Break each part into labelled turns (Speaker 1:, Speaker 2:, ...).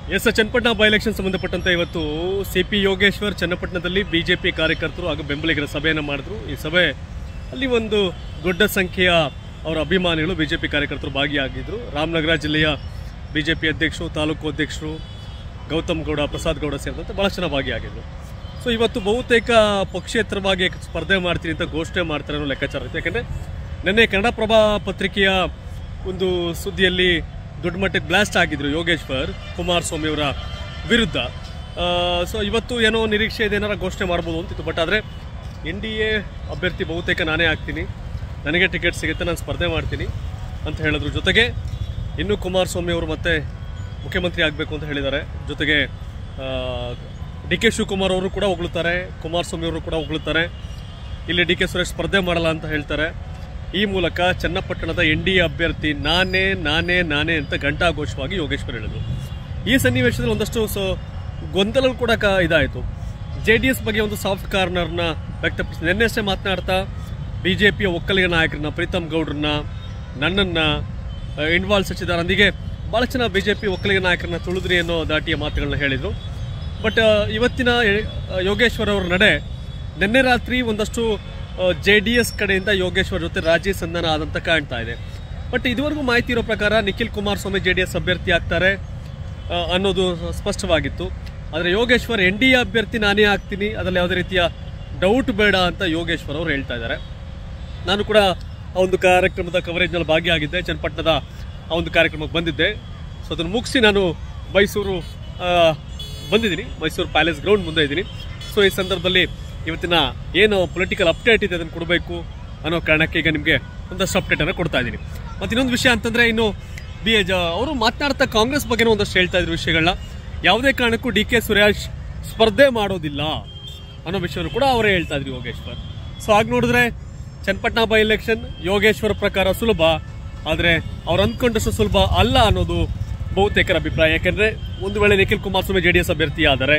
Speaker 1: S Channapatna by election ಸಂಬಂಧಪಟ್ಟಂತೆ ಇವತ್ತು C P Yogeshwar ಚನ್ನಪಟ್ಟಣದಲ್ಲಿ ಬಿಜೆಪಿ ಕಾರ್ಯಕರ್ತರು ಹಾಗೂ ಬೆಂಬಲಿಗರ ಸಭೆಯನ್ನು ಮಾಡಿದ್ರು ಈ ಸಭೆ ಅಲ್ಲಿ ಒಂದು ದೊಡ್ಡ ಸಂಖ್ಯೆಯ ಅವರ ಅಭಿಮಾನಿಗಳು ಬಿಜೆಪಿ ಕಾರ್ಯಕರ್ತರು ಭಾಗಿಯಾಗಿದ್ದರು ರಾಮನಗರ ಜಿಲ್ಲೆಯ ಬಿಜೆಪಿ ಅಧ್ಯಕ್ಷರು ತಾಲೂಕು ಅಧ್ಯಕ್ಷರು ಗೌತಮ್ ಗೌಡ ಪ್ರಸಾದ್ ಗೌಡ ಸೇರಿದಂತೆ ಭಾಳಷ್ಟು ಜನ ಭಾಗಿಯಾಗಿದ್ದರು ಸೊ ಇವತ್ತು ಬಹುತೇಕ ಪಕ್ಷೇತರವಾಗಿ ಸ್ಪರ್ಧೆ ಮಾಡ್ತೀನಿ ಅಂತ ಘೋಷಣೆ ಮಾಡ್ತಾರೆ ಅನ್ನೋ ಲೆಕ್ಕಾಚಾರ ಇತ್ತು ಯಾಕಂದರೆ ನಿನ್ನೆ ಕನ್ನಡಪ್ರಭ ಪತ್ರಿಕೆಯ ಒಂದು ಸುದ್ದಿಯಲ್ಲಿ ದೊಡ್ಡ ಮಟ್ಟಕ್ಕೆ ಬ್ಲಾಸ್ಟ್ ಆಗಿದ್ರು ಯೋಗೇಶ್ವರ್ ಕುಮಾರಸ್ವಾಮಿ ಅವರ ವಿರುದ್ಧ ಸೊ ಇವತ್ತು ಏನೋ ನಿರೀಕ್ಷೆ ಇದೆ ಏನಾರ ಘೋಷಣೆ ಮಾಡ್ಬೋದು ಅಂತಿತ್ತು ಬಟ್ ಆದರೆ ಎನ್ ಡಿ ಎ ಅಭ್ಯರ್ಥಿ ಬಹುತೇಕ ನಾನೇ ಆಗ್ತೀನಿ ನನಗೆ ಟಿಕೆಟ್ ಸಿಗುತ್ತೆ ನಾನು ಸ್ಪರ್ಧೆ ಮಾಡ್ತೀನಿ ಅಂತ ಹೇಳಿದ್ರು ಜೊತೆಗೆ ಇನ್ನೂ ಕುಮಾರಸ್ವಾಮಿ ಅವರು ಮತ್ತೆ ಮುಖ್ಯಮಂತ್ರಿ ಆಗಬೇಕು ಅಂತ ಹೇಳಿದ್ದಾರೆ ಜೊತೆಗೆ ಡಿ ಕೆ ಶಿವಕುಮಾರ್ ಅವರು ಕೂಡ ಹೊಗಳುತ್ತಾರೆ ಕುಮಾರಸ್ವಾಮಿ ಅವರು ಕೂಡ ಹೊಗಳುತ್ತಾರೆ ಇಲ್ಲಿ ಡಿ ಕೆ ಸುರೇಶ್ ಸ್ಪರ್ಧೆ ಮಾಡಲ್ಲ ಅಂತ ಹೇಳ್ತಾರೆ ಈ ಮೂಲಕ ಚನ್ನಪಟ್ಟಣದ ಎನ್ ಡಿ ಎ ಅಭ್ಯರ್ಥಿ ನಾನೇ ನಾನೇ ನಾನೇ ಅಂತ ಘಂಟಾಘೋಷವಾಗಿ ಯೋಗೇಶ್ವರ್ ಹೇಳಿದರು ಈ ಸನ್ನಿವೇಶದಲ್ಲಿ ಒಂದಷ್ಟು ಸೊ ಗೊಂದಲ ಕೂಡ ಕ ಇದಾಯಿತು ಜೆ ಡಿ ಎಸ್ ಬಗ್ಗೆ ಒಂದು ಸಾಫ್ಟ್ ಕಾರ್ನರ್ನ ವ್ಯಕ್ತಪಡಿಸಿ ನಿನ್ನೆಷ್ಟೇ ಮಾತನಾಡ್ತಾ ಬಿ ಜೆ ಪಿಯ ಒಕ್ಕಲಿಗ ನಾಯಕರನ್ನ ಪ್ರೀತಮ್ ಗೌಡ್ರನ್ನ ನನ್ನನ್ನು ಇನ್ವಾಲ್ವ್ ಸಚಿದಾರ್ ಅಂದಿಗೆ ಭಾಳ ಜನ ಬಿ ಜೆ ಪಿ ಒಕ್ಕಲಿಗ ನಾಯಕರನ್ನ ತುಳಿದ್ರಿ ಅನ್ನೋ ದಾಟಿಯ ಮಾತುಗಳನ್ನ ಹೇಳಿದರು ಬಟ್ ಇವತ್ತಿನ ಎ- ಯೋಗೇಶ್ವರ್ ಅವರ ನಡೆ ನಿನ್ನೆ ರಾತ್ರಿ ಒಂದಷ್ಟು ಜೆ ಡಿ ಎಸ್ ಕಡೆಯಿಂದ ಯೋಗೇಶ್ವರ್ ಜೊತೆ ರಾಜಿ ಸಂಧಾನ ಆದಂತ ಕಾಣ್ತಾ ಇದೆ ಬಟ್ ಇದುವರೆಗೂ ಮಾಹಿತಿ ಇರೋ ಪ್ರಕಾರ Nikhil Kumaraswamy J D S ಅಭ್ಯರ್ಥಿ ಆಗ್ತಾರೆ ಆ, ಅನ್ನೋದು ಸ್ಪಷ್ಟವಾಗಿತ್ತು ಆದರೆ ಯೋಗೇಶ್ವರ್ ಎನ್ ಡಿ ಎ ಅಭ್ಯರ್ಥಿ ನಾನೇ ಆಗ್ತೀನಿ ಅದರಲ್ಲಿ ಯಾವುದೇ ರೀತಿಯ ಡೌಟ್ ಬೇಡ ಅಂತ ಯೋಗೇಶ್ವರ್ ಅವರು ಹೇಳ್ತಾ ಇದ್ದಾರೆ ನಾನು ಕೂಡ ಆ ಒಂದು ಕಾರ್ಯಕ್ರಮದ ಕವರೇಜ್ನಲ್ಲಿ ಭಾಗಿಯಾಗಿದ್ದೆ ಚನ್ನಪಟ್ಟಣದ ಆ ಒಂದು ಕಾರ್ಯಕ್ರಮಕ್ಕೆ ಬಂದಿದ್ದೆ ಸೊ ಅದನ್ನು ಮುಗಿಸಿ ನಾನು ಮೈಸೂರು ಆ, ಬಂದಿದ್ದೀನಿ ಮೈಸೂರು ಪ್ಯಾಲೇಸ್ ಗ್ರೌಂಡ್ ಮುಂದೆ ಇದ್ದೀನಿ ಸೊ ಈ ಸಂದರ್ಭದಲ್ಲಿ ಇವತ್ತಿನ ಏನು ಪೊಲಿಟಿಕಲ್ ಅಪ್ಡೇಟ್ ಇದೆ ಅದನ್ನು ಕೊಡಬೇಕು ಅನ್ನೋ ಕಾರಣಕ್ಕೆ ಈಗ ನಿಮಗೆ ಒಂದಷ್ಟು ಅಪ್ಡೇಟನ್ನು ಕೊಡ್ತಾ ಇದ್ದೀನಿ ಮತ್ತು ಇನ್ನೊಂದು ವಿಷಯ ಅಂತಂದರೆ ಇನ್ನು ಬಿ ಎಜ್ ಅವರು ಮಾತನಾಡ್ತಾ ಕಾಂಗ್ರೆಸ್ ಬಗ್ಗೆನೂ ಒಂದಷ್ಟು ಹೇಳ್ತಾ ಇದ್ರು ವಿಷಯಗಳನ್ನ ಯಾವುದೇ ಕಾರಣಕ್ಕೂ ಡಿ ಕೆ ಸುರೇಶ್ ಸ್ಪರ್ಧೆ ಮಾಡೋದಿಲ್ಲ ಅನ್ನೋ ವಿಷಯವನ್ನು ಕೂಡ ಅವರೇ ಹೇಳ್ತಾ ಇದ್ರು ಯೋಗೇಶ್ವರ್ ಸೊ ಹಾಗೆ ನೋಡಿದ್ರೆ ಚನ್ನಪಟ್ಟಣ ಬೈ ಎಲೆಕ್ಷನ್ ಯೋಗೇಶ್ವರ್ ಪ್ರಕಾರ ಸುಲಭ ಆದರೆ ಅವ್ರು ಅಂದ್ಕೊಂಡಷ್ಟು ಸುಲಭ ಅಲ್ಲ ಅನ್ನೋದು ಬಹುತೇಕರ ಅಭಿಪ್ರಾಯ ಯಾಕೆಂದ್ರೆ ಒಂದು ವೇಳೆ Nikhil Kumaraswamy J D S ಅಭ್ಯರ್ಥಿ ಆದರೆ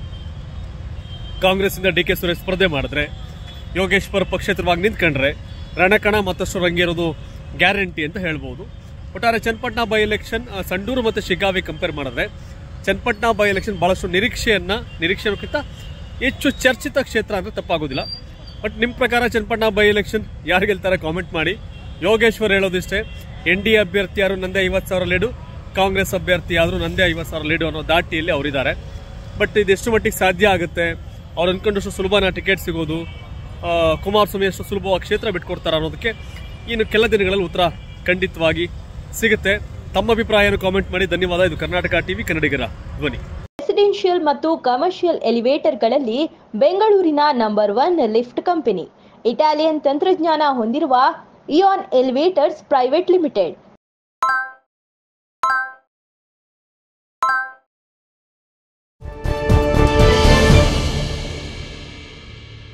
Speaker 1: ಕಾಂಗ್ರೆಸ್ಸಿಂದ ಡಿ ಕೆ ಸುರೇಶ್ ಸ್ಪರ್ಧೆ ಮಾಡಿದ್ರೆ ಯೋಗೇಶ್ವರ್ ಪಕ್ಷೇತರವಾಗಿ ನಿಂತ್ಕೊಂಡ್ರೆ ರಣಕಣ ಮತ್ತಷ್ಟು ರಂಗೇರೋದು ಗ್ಯಾರಂಟಿ ಅಂತ ಹೇಳ್ಬೋದು ಒಟ್ಟಾರೆ ಚನ್ನಪಟ್ಟಣ ಬೈ ಎಲೆಕ್ಷನ್ ಆ, ಸಂಡೂರು ಮತ್ತು ಶಿಗ್ಗಾವಿ ಕಂಪೇರ್ ಮಾಡಿದ್ರೆ ಚನ್ನಪಟ್ಟಣ ಬೈ ಎಲೆಕ್ಷನ್ ಬಹಳಷ್ಟು ನಿರೀಕ್ಷೆಯನ್ನ ನಿರೀಕ್ಷೆಗಿಂತ ಹೆಚ್ಚು ಚರ್ಚಿತ ಕ್ಷೇತ್ರ ಅಂದ್ರೆ ತಪ್ಪಾಗೋದಿಲ್ಲ ಬಟ್ ನಿಮ್ಮ ಪ್ರಕಾರ ಚನ್ನಪಟ್ಟಣ ಬೈ ಎಲೆಕ್ಷನ್ ಯಾರು ಗೆಲ್ತಾರೆ ಕಾಮೆಂಟ್ ಮಾಡಿ ಯೋಗೇಶ್ವರ್ ಹೇಳೋದಿಷ್ಟೇ ಎನ್ ಡಿ ಅಭ್ಯರ್ಥಿ ಯಾರು ನಂದೇ ಐವತ್ತು ಸಾವಿರ ಲೀಡು ಕಾಂಗ್ರೆಸ್ ಅಭ್ಯರ್ಥಿ ಆದರೂ ನಂದೇ ಐವತ್ತು ಸಾವಿರ ಲೀಡು ಅನ್ನೋ ದಾಟಿಯಲ್ಲಿ ಅವರಿದ್ದಾರೆ ಬಟ್ ಇದು ಎಷ್ಟು ಮಟ್ಟಿಗೆ ಸಾಧ್ಯ ಆಗುತ್ತೆ ಅವ್ರು ಅನ್ಕೊಂಡಷ್ಟು ಸುಲಭನ ಟಿಕೆಟ್ ಸಿಗೋದು ಆ, ಕುಮಾರಸ್ವಾಮಿ ಅಷ್ಟು ಸುಲಭವಾಗಿ ಕ್ಷೇತ್ರ ಬಿಟ್ಕೊಡ್ತಾರ ಅನ್ನೋದಕ್ಕೆ ಇನ್ನು ಕೆಲ ದಿನಗಳಲ್ಲಿ ಉತ್ತರ ಖಂಡಿತವಾಗಿ ಸಿಗುತ್ತೆ ತಮ್ಮ ಅಭಿಪ್ರಾಯನ ಕಾಮೆಂಟ್ ಮಾಡಿ ಧನ್ಯವಾದ ಇದು ಕರ್ನಾಟಕ ಟಿವಿ ಕನ್ನಡಿಗರ ಧ್ವನಿ
Speaker 2: ರೆಸಿಡೆನ್ಷಿಯಲ್ ಮತ್ತು ಕಮರ್ಷಿಯಲ್ ಎಲಿವೇಟರ್ಗಳಲ್ಲಿ ಬೆಂಗಳೂರಿನ number one lift company Italian ತಂತ್ರಜ್ಞಾನ ಹೊಂದಿರುವ ಇಯಾನ್ ಎಲಿವೇಟರ್ಸ್ ಪ್ರೈವೇಟ್ ಲಿಮಿಟೆಡ್